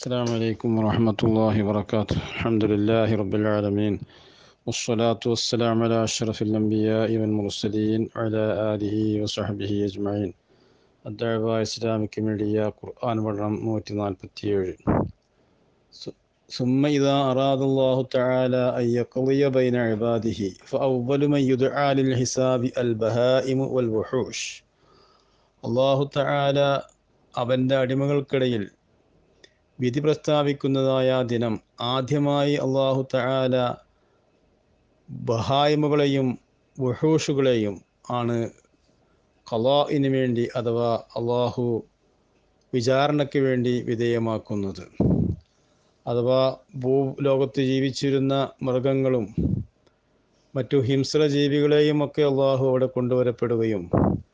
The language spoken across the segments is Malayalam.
السلام عليكم ورحمة الله وبركاته الحمد لله رب العالمين والصلاة والسلام على أشرف الأنبياء والمرسلين وعلى آله وصحبه أجمعين الدعوة إسلامك ميديا قرآن ورم نوتي نالبتير ثم إذا أراد الله تعالى أن يقضي بين عباده فأول من يدعى للحساب البهائم والوحوش الله تعالى അവൻ്റെ അടിമകൾക്കിടയിൽ വിധി പ്രസ്താവിക്കുന്നതായ ദിനം ആദ്യമായി അള്ളാഹു തആല ബഹായ്മകളെയും വുഹൂഷുകളെയും ആണ് ഖലാഇന് വേണ്ടി അഥവാ അള്ളാഹു വിചാരണയ്ക്ക് വേണ്ടി വിധേയമാക്കുന്നത് അഥവാ ഭൂലോകത്ത് ജീവിച്ചിരുന്ന മൃഗങ്ങളും മറ്റു ഹിംസ്ര ജീവികളെയും ഒക്കെ അള്ളാഹു അവിടെ കൊണ്ടുവരപ്പെടുകയും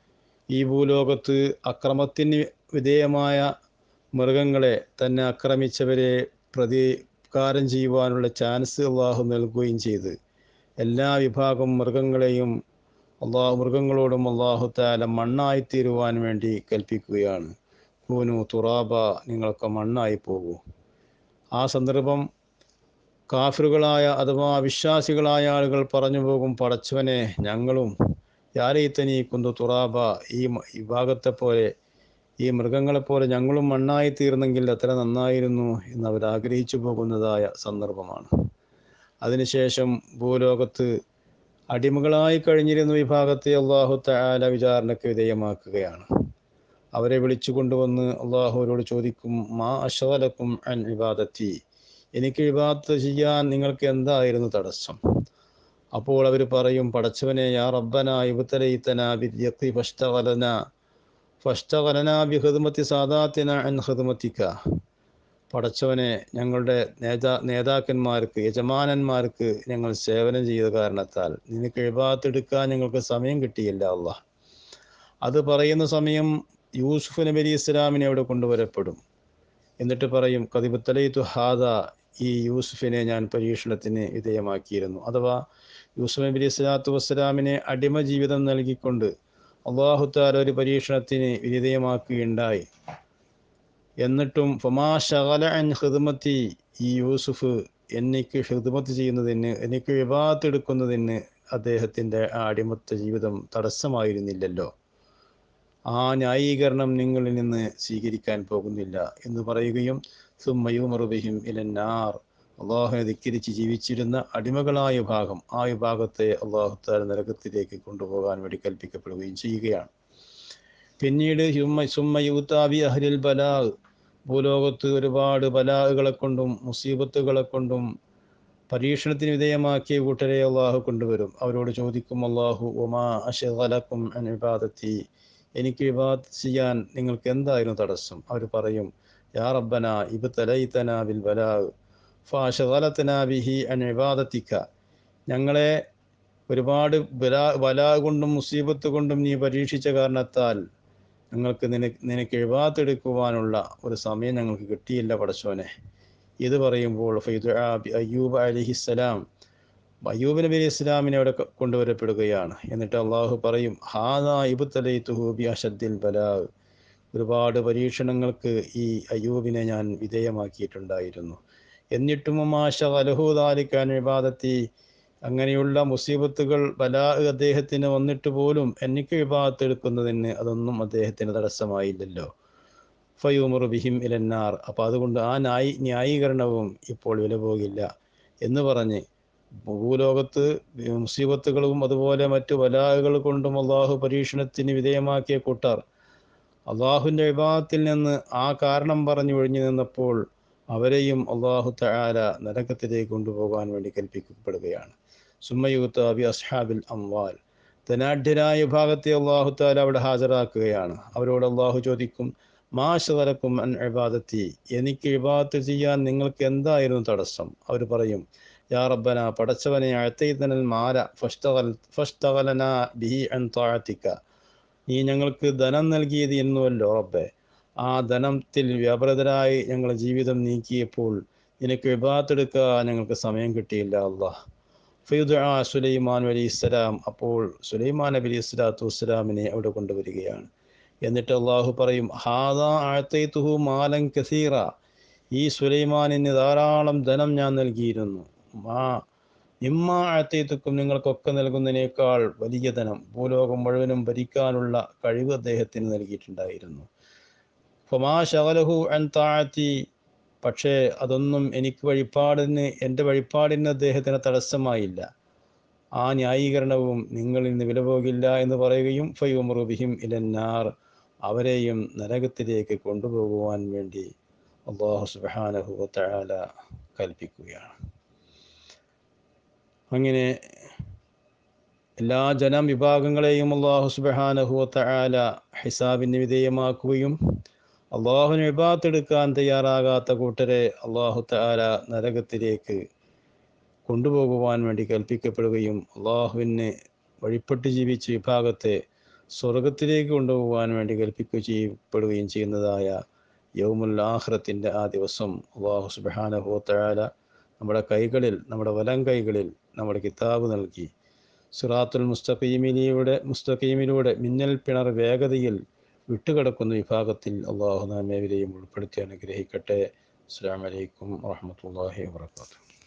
ഈ ഭൂലോകത്ത് അക്രമത്തിന് വിധേയമായ മൃഗങ്ങളെ തന്നെ ആക്രമിച്ചവരെ പ്രതികാരം ചെയ്യുവാനുള്ള ചാൻസ് അള്ളാഹു നൽകുകയും ചെയ്ത് എല്ലാ വിഭാഗം മൃഗങ്ങളെയും അള്ളാഹു മൃഗങ്ങളോടും അള്ളാഹു താല മണ്ണായിത്തീരുവാൻ വേണ്ടി കൽപ്പിക്കുകയാണ് കൂനു തുറാബ നിങ്ങളൊക്കെ മണ്ണായി പോകൂ ആ സന്ദർഭം കാഫിറുകളായ അഥവാ അവിശ്വാസികളായ ആളുകൾ പറഞ്ഞു പോകും പടച്ചവനെ ഞങ്ങളും യാരീത്തനി കുന്തു തുറാബ ഈ വിഭാഗത്തെ പോലെ ഈ മൃഗങ്ങളെപ്പോലെ ഞങ്ങളും മണ്ണായി തീർന്നെങ്കിൽ എത്ര നന്നായിരുന്നു എന്ന് അവർ ആഗ്രഹിച്ചു പോകുന്നതായ സന്ദർഭമാണ് അതിനുശേഷം ഭൂലോകത്ത് അടിമകളായി കഴിഞ്ഞിരുന്ന വിഭാഗത്തെ അള്ളാഹു താല വിചാരണയ്ക്ക് വിധേയമാക്കുകയാണ് അവരെ വിളിച്ചു കൊണ്ടുവന്ന് അള്ളാഹുവിനോട് ചോദിക്കും മാ അഷവലക്കും അൻ വിവാദത്തി എനിക്ക് വിവാദത്ത് ചെയ്യാൻ നിങ്ങൾക്ക് എന്തായിരുന്നു തടസ്സം അപ്പോൾ അവർ പറയും പടച്ചവനെ യാ റബ്ബന ഇബത്തലൈത്തന ബിദ്യഖി ഫഷ്തഗലന ഫഷ്തഗലന ബിഹുദ്മത്തി സാദാത്തിന അൻ ഹിദ്മത്തിക്ക പടച്ചവനെ ഞങ്ങളുടെ നേതാ നേതാക്കന്മാർക്ക് യജമാനന്മാർക്ക് ഞങ്ങൾ സേവനം ചെയ്ത കാരണത്താൽ നിനക്ക് എഴുപാത്തെടുക്കാൻ ഞങ്ങൾക്ക് സമയം കിട്ടിയില്ല അല്ല അത് പറയുന്ന സമയം യൂസുഫ് നബി അലി ഇസ്ലാമിനെ അവിടെ കൊണ്ടുവരപ്പെടും എന്നിട്ട് പറയും കതിബത്തലൈത്തു ഹാദ ഈ യൂസുഫിനെ ഞാൻ പരീക്ഷണത്തിന് വിധേയമാക്കിയിരുന്നു അഥവാ യൂസുഫ് നബി അലി സ്വലാത്തു വസ്സലാമിനെ അടിമ ജീവിതം നൽകിക്കൊണ്ട് അള്ളാഹുത്താൽ ഒരു പരീക്ഷണത്തിന് വിധേയമാക്കുകയുണ്ടായി എന്നിട്ടും ഫമാ ഷഗല അൻ ഹിദ്മത്തി ഈ യൂസുഫ് എനിക്ക് ഹിദ്മത്ത് ചെയ്യുന്നതിന് എനിക്ക് വിവാദത്തെടുക്കുന്നതിന് അദ്ദേഹത്തിൻ്റെ ആ അടിമത്ത ജീവിതം തടസ്സമായിരുന്നില്ലല്ലോ ആ ന്യായീകരണം നിങ്ങളിൽ നിന്ന് സ്വീകരിക്കാൻ പോകുന്നില്ല എന്ന് പറയുകയും സുമ്മയുമറുബിഹിം ഇലന്നാർ അള്ളാഹുനെ ധിക്കരിച്ച് ജീവിച്ചിരുന്ന അടിമകളായ വിഭാഗം ആ വിഭാഗത്തെ അള്ളാഹുത്താൽ നരകത്തിലേക്ക് കൊണ്ടുപോകാൻ വേണ്ടി കൽപ്പിക്കപ്പെടുകയും ചെയ്യുകയാണ് പിന്നീട് സുമ്മ സുമ്മ യൂത്താബി അഹ്ലിൽ ബലാ ഭൂലോകത്ത് ഒരുപാട് ബലാഹുകളെ കൊണ്ടും മുസീബത്തുകളെ കൊണ്ടും പരീക്ഷണത്തിന് വിധേയമാക്കിയ കൂട്ടരെ അള്ളാഹു കൊണ്ടുവരും അവരോട് ചോദിക്കും അള്ളാഹു ഒമാ അഷലക്കും വിവാദത്തി എനിക്ക് വിവാദത്ത് ചെയ്യാൻ നിങ്ങൾക്ക് എന്തായിരുന്നു തടസ്സം അവർ പറയും യാ റബ്ബന ഇബ് തലൈത്തന ബിൽ ബലാ ഫാഷലത്തന ബിഹി അൻ വിവാദത്തിക്ക ഞങ്ങളെ ഒരുപാട് ബലാ ബലാ കൊണ്ടും മുസീബത്ത് കൊണ്ടും നീ പരീക്ഷിച്ച കാരണത്താൽ ഞങ്ങൾക്ക് നിനക്ക് നിനക്ക് എഴുപാത്തെടുക്കുവാനുള്ള ഒരു സമയം ഞങ്ങൾക്ക് കിട്ടിയില്ല പടച്ചോനെ ഇത് പറയുമ്പോൾ അയ്യൂബ് അലിഹിസ്സലാം അയ്യൂബ് നബി അലി ഇസ്ലാമിനെ അവിടെ കൊണ്ടുവരപ്പെടുകയാണ് എന്നിട്ട് അള്ളാഹു പറയും ഹാദാ ഇബുത്തലൈത്തുഹൂബി അഷദ്ദിൽ ബലാ ഒരുപാട് പരീക്ഷണങ്ങൾക്ക് ഈ അയ്യൂബിനെ ഞാൻ വിധേയമാക്കിയിട്ടുണ്ടായിരുന്നു എന്നിട്ടും മാഷ അലഹൂദാലിക്കാൻ വിവാദത്തി അങ്ങനെയുള്ള മുസീബത്തുകൾ ബലാ അദ്ദേഹത്തിന് വന്നിട്ട് പോലും എനിക്ക് വിഭാഗത്തെടുക്കുന്നതിന് അതൊന്നും അദ്ദേഹത്തിന് തടസ്സമായില്ലല്ലോ ഫയൂമർ ബിഹിം ഇലന്നാർ അപ്പോൾ അതുകൊണ്ട് ആ ന്യായി ന്യായീകരണവും ഇപ്പോൾ വില പോകില്ല എന്ന് പറഞ്ഞ് ഭൂലോകത്ത് മുസീബത്തുകളും അതുപോലെ മറ്റു ബലാഹുകൾ കൊണ്ടും അള്ളാഹു പരീക്ഷണത്തിന് വിധേയമാക്കിയ കൂട്ടർ അള്ളാഹുവിൻ്റെ വിഭാഗത്തിൽ നിന്ന് ആ കാരണം പറഞ്ഞു ഒഴിഞ്ഞു നിന്നപ്പോൾ അവരെയും അള്ളാഹു തആല നരകത്തിലേക്ക് കൊണ്ടുപോകാൻ വേണ്ടി കൽപ്പിക്കപ്പെടുകയാണ് സുമ്മയൂത്താബി അസ്ഹാബിൽ അംവാൽ ധനാഢ്യരായ വിഭാഗത്തെ അള്ളാഹു താല അവിടെ ഹാജരാക്കുകയാണ് അവരോട് അള്ളാഹു ചോദിക്കും മാഷതലക്കും അൻ ഇബാദത്തി എനിക്ക് ഇബാദത്ത് ചെയ്യാൻ നിങ്ങൾക്ക് എന്തായിരുന്നു തടസ്സം അവർ പറയും യാ റബ്ബന പടച്ചവനെ അഴത്തൈതനൽ മാല ഫഷ്തകൽ ഫഷ്തകലന ബിഹി അൻ താഴത്തിക്ക നീ ഞങ്ങൾക്ക് ധനം നൽകിയത് എന്നുവല്ലോ റബ്ബെ ആ ധനത്തിൽ വ്യാപൃതരായി ഞങ്ങളുടെ ജീവിതം നീക്കിയപ്പോൾ നിനക്ക് വിഭാഗത്തെടുക്കാൻ ഞങ്ങൾക്ക് സമയം കിട്ടിയില്ല അള്ളാഹ് ഫൈദ് ആ സുലൈമാൻ അലി ഇസ്ലാം അപ്പോൾ സുലൈമാൻ നബി അലി സ്വലാത്തു വസ്സലാമിനെ അവിടെ കൊണ്ടുവരികയാണ് എന്നിട്ട് അള്ളാഹു പറയും ഹാദാ ആഴ്ത്തൈത്തുഹു മാലൻ കസീറ ഈ സുലൈമാനിന് ധാരാളം ധനം ഞാൻ നൽകിയിരുന്നു മാ ഇമ്മ അഴത്തേത്തുക്കും നിങ്ങൾക്കൊക്കെ നൽകുന്നതിനേക്കാൾ വലിയ ധനം ഭൂലോകം മുഴുവനും ഭരിക്കാനുള്ള കഴിവ് അദ്ദേഹത്തിന് നൽകിയിട്ടുണ്ടായിരുന്നു ഫമാ ശകലഹു അൻ താഴത്തി പക്ഷേ അതൊന്നും എനിക്ക് വഴിപാടിന് എൻ്റെ വഴിപാടിന് അദ്ദേഹത്തിന് തടസ്സമായില്ല ആ ന്യായീകരണവും നിങ്ങളിൽ നിന്ന് വില പോകില്ല എന്ന് പറയുകയും ഫയുമറുബിഹിം ഇലന്നാർ അവരെയും നരകത്തിലേക്ക് കൊണ്ടുപോകുവാൻ വേണ്ടി അള്ളാഹു സുബാനഹു തആല കൽപ്പിക്കുകയാണ് അങ്ങനെ എല്ലാ ജനവിഭാഗങ്ങളെയും അള്ളാഹു സുബാനഹു തആല ഹിസാബിന് വിധേയമാക്കുകയും അള്ളാഹുവിന് വിഭാഗത്തെടുക്കാൻ തയ്യാറാകാത്ത കൂട്ടരെ അള്ളാഹു തആല നരകത്തിലേക്ക് കൊണ്ടുപോകുവാൻ വേണ്ടി കൽപ്പിക്കപ്പെടുകയും അള്ളാഹുവിന് വഴിപ്പെട്ട് ജീവിച്ച വിഭാഗത്തെ സ്വർഗത്തിലേക്ക് കൊണ്ടുപോകാൻ വേണ്ടി കൽപ്പിക്കുകയും ചെയ്യപ്പെടുകയും ചെയ്യുന്നതായ യൗമുൽ ആഹ്റത്തിൻ്റെ ആ ദിവസം അള്ളാഹു സുബാനഹു തആല നമ്മുടെ കൈകളിൽ നമ്മുടെ വലം കൈകളിൽ നമ്മുടെ കിതാബ് നൽകി സിറാത്തുൽ മുസ്തഖീമിലൂടെ മുസ്തഖീമിലൂടെ മിന്നൽ പിണർ വേഗതയിൽ വിട്ടുകിടക്കുന്ന വിഭാഗത്തിൽ അള്ളാഹു നാമേവരെയും ഉൾപ്പെടുത്തി അനുഗ്രഹിക്കട്ടെ അസ്സാം വലൈക്കും വാഹമത്തല്ലാഹി വാത്തു